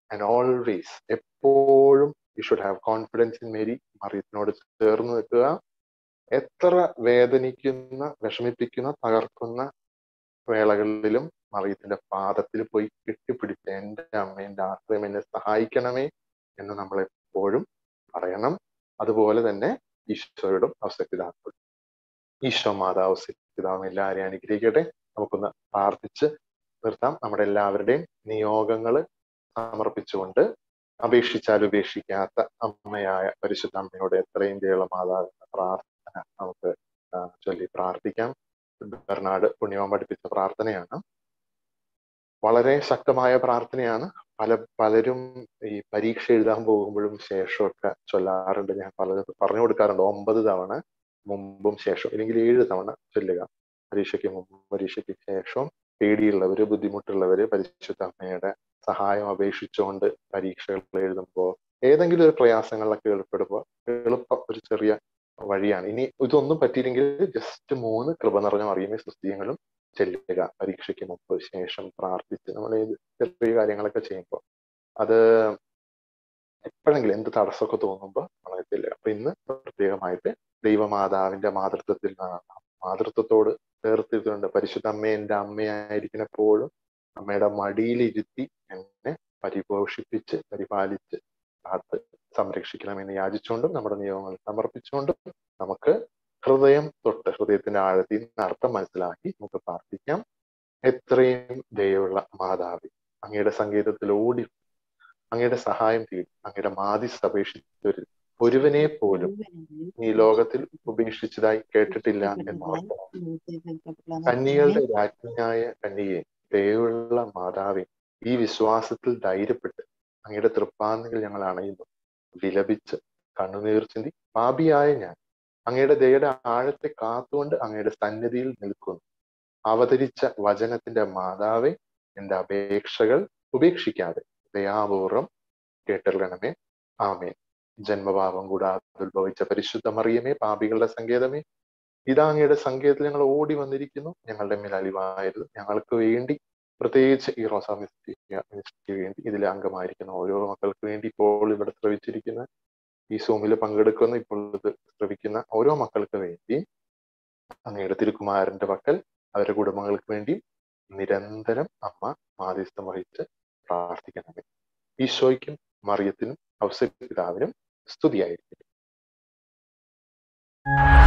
ആൻഡ് ഓൾവേസ് എപ്പോഴും you should have confidence in Mary മറിയത്തിനോട് ചേർന്ന് നിൽക്കുക എത്ര വേദനിക്കുന്ന വിഷമിപ്പിക്കുന്ന തകർക്കുന്ന വേളകളിലും മറിയത്തിന്റെ പാദത്തിൽ പോയി കെട്ടിപ്പിടിച്ച് എന്റെ അമ്മ എന്റെ ആശ്രയം എന്നെ സഹായിക്കണമേ എന്ന് നമ്മൾ എപ്പോഴും പറയണം അതുപോലെ തന്നെ ഈശോയോടും അവസരപിതാക്കളും ഈശോ മാതാവ് അവസരപിതാവും എല്ലാവരെയും അനുഗ്രഹിക്കട്ടെ നമുക്കൊന്ന് പ്രാർത്ഥിച്ച് നിർത്താം നമ്മുടെ എല്ലാവരുടെയും നിയോഗങ്ങൾ സമർപ്പിച്ചുകൊണ്ട് അപേക്ഷിച്ചാൽ ഉപേക്ഷിക്കാത്ത അമ്മയായ പരിശുദ്ധ അമ്മയോട് എത്രയും ദയുള്ള മാതാവിന്റെ പ്രാർത്ഥന നമുക്ക് ചൊല്ലി പ്രാർത്ഥിക്കാം ബെർണാട് പുണ്യവൻ പഠിപ്പിച്ച പ്രാർത്ഥനയാണ് വളരെ ശക്തമായ പ്രാർത്ഥനയാണ് പല പലരും ഈ പരീക്ഷ എഴുതാൻ പോകുമ്പോഴും ശേഷമൊക്കെ ചൊല്ലാറുണ്ട് ഞാൻ പലരും പറഞ്ഞു കൊടുക്കാറുണ്ട് ഒമ്പത് തവണ മുമ്പും ശേഷം അല്ലെങ്കിൽ ഏഴ് തവണ ചൊല്ലുക പരീക്ഷയ്ക്ക് മുമ്പും പരീക്ഷയ്ക്ക് ശേഷവും പേടിയുള്ളവര് ബുദ്ധിമുട്ടുള്ളവര് പരിശുദ്ധ അമ്മയുടെ സഹായം അപേക്ഷിച്ചുകൊണ്ട് പരീക്ഷകൾ എഴുതുമ്പോൾ ഏതെങ്കിലും ഒരു പ്രയാസങ്ങളിലൊക്കെ ഏർപ്പെടുമ്പോൾ എളുപ്പം ഒരു ചെറിയ വഴിയാണ് ഇനി ഇതൊന്നും പറ്റിയില്ലെങ്കിൽ ജസ്റ്റ് മൂന്ന് കൃപ നിറഞ്ഞ അറിയുന്ന സൃഷ്ടിയങ്ങളും ചെല്ലുക പരീക്ഷയ്ക്ക് മുമ്പ് ശേഷം പ്രാർത്ഥിച്ച് നമ്മൾ ഏത് ചെറിയ കാര്യങ്ങളൊക്കെ ചെയ്യുമ്പോൾ അത് എപ്പോഴെങ്കിലും എന്ത് തടസ്സമൊക്കെ തോന്നുമ്പോൾ നമ്മൾ ചെല്ലുക അപ്പൊ ഇന്ന് പ്രത്യേകമായിട്ട് ദൈവമാതാവിന്റെ മാതൃത്വത്തിൽ മാതൃത്വത്തോട് ചേർത്തിട്ടുണ്ട് പരിശുദ്ധ അമ്മ എന്റെ അമ്മയായിരിക്കുന്നപ്പോഴും അമ്മയുടെ മടിയിലിരുത്തി എന്നെ പരിപോഷിപ്പിച്ച് പരിപാലിച്ച് കാത്ത് സംരക്ഷിക്കണമെന്ന് യാചിച്ചുകൊണ്ടും നമ്മുടെ നിയമങ്ങൾ സമർപ്പിച്ചുകൊണ്ടും നമുക്ക് ഹൃദയം തൊട്ട് ഹൃദയത്തിന്റെ ആഴത്തിൽ നിന്ന് അർത്ഥം മനസ്സിലാക്കി നമുക്ക് പ്രാർത്ഥിക്കാം എത്രയും ദയുള്ള മാതാവി അങ്ങയുടെ സംഗീതത്തിൽ ഓടി അങ്ങയുടെ സഹായം തേടി അങ്ങയുടെ മാതിസ് അപേക്ഷിച്ചവരിൽ ഒരുവനെ പോലും ഈ ലോകത്തിൽ ഉപേക്ഷിച്ചതായി കേട്ടിട്ടില്ല എന്ന് ഓർക്കണം കന്യകളുടെ രാജ്ഞിയായ കന്യകയെ ദയുള്ള മാതാവെ ഈ വിശ്വാസത്തിൽ ധൈര്യപ്പെട്ട് അങ്ങയുടെ തൃപ്പാന്നുകൾ ഞങ്ങൾ അണയുന്നു വിലപിച്ച് കണ്ണുനീർ ചിന്തി പാപിയായ ഞാൻ അങ്ങയുടെ ദയയുടെ ആഴത്തെ കാത്തുകൊണ്ട് അങ്ങയുടെ സന്നിധിയിൽ നിൽക്കുന്നു അവതരിച്ച വചനത്തിന്റെ മാതാവെ എന്റെ അപേക്ഷകൾ ഉപേക്ഷിക്കാതെ ദയാപൂർവം കേട്ടറിയണമേ ആമേൻ ജന്മഭാവം കൂടാതെ ഉത്ഭവിച്ച പരിശുദ്ധ മറിയമേ പാപികളുടെ സങ്കേതമേ ഇതാ അങ്ങയുടെ സങ്കേതത്തിൽ ഞങ്ങൾ ഓടി വന്നിരിക്കുന്നു ഞങ്ങളുടെ മേൽ അലിവായത് ഞങ്ങൾക്ക് വേണ്ടി പ്രത്യേകിച്ച് ഈ റോസാ മിസ്റ്റിക്ക് വേണ്ടി ഇതിലെ അംഗമായിരിക്കുന്ന ഓരോ മക്കൾക്ക് വേണ്ടി ഇപ്പോൾ ഇവിടെ ശ്രവിച്ചിരിക്കുന്ന ഈ സൂമിൽ പങ്കെടുക്കുന്ന ഇപ്പോൾ ഇത് ശ്രവിക്കുന്ന ഓരോ മക്കൾക്ക് വേണ്ടി അങ്ങയുടെ തിരുക്കുമാരന്റെ പക്കൽ അവരുടെ കുടുംബങ്ങൾക്ക് വേണ്ടി നിരന്തരം അമ്മ മാധ്യസ്ഥം വഹിച്ച് പ്രാർത്ഥിക്കണമേ ഈശോയ്ക്കും മറിയത്തിനും ഔസപിതാവിനും സ്തുതിയായിരിക്കും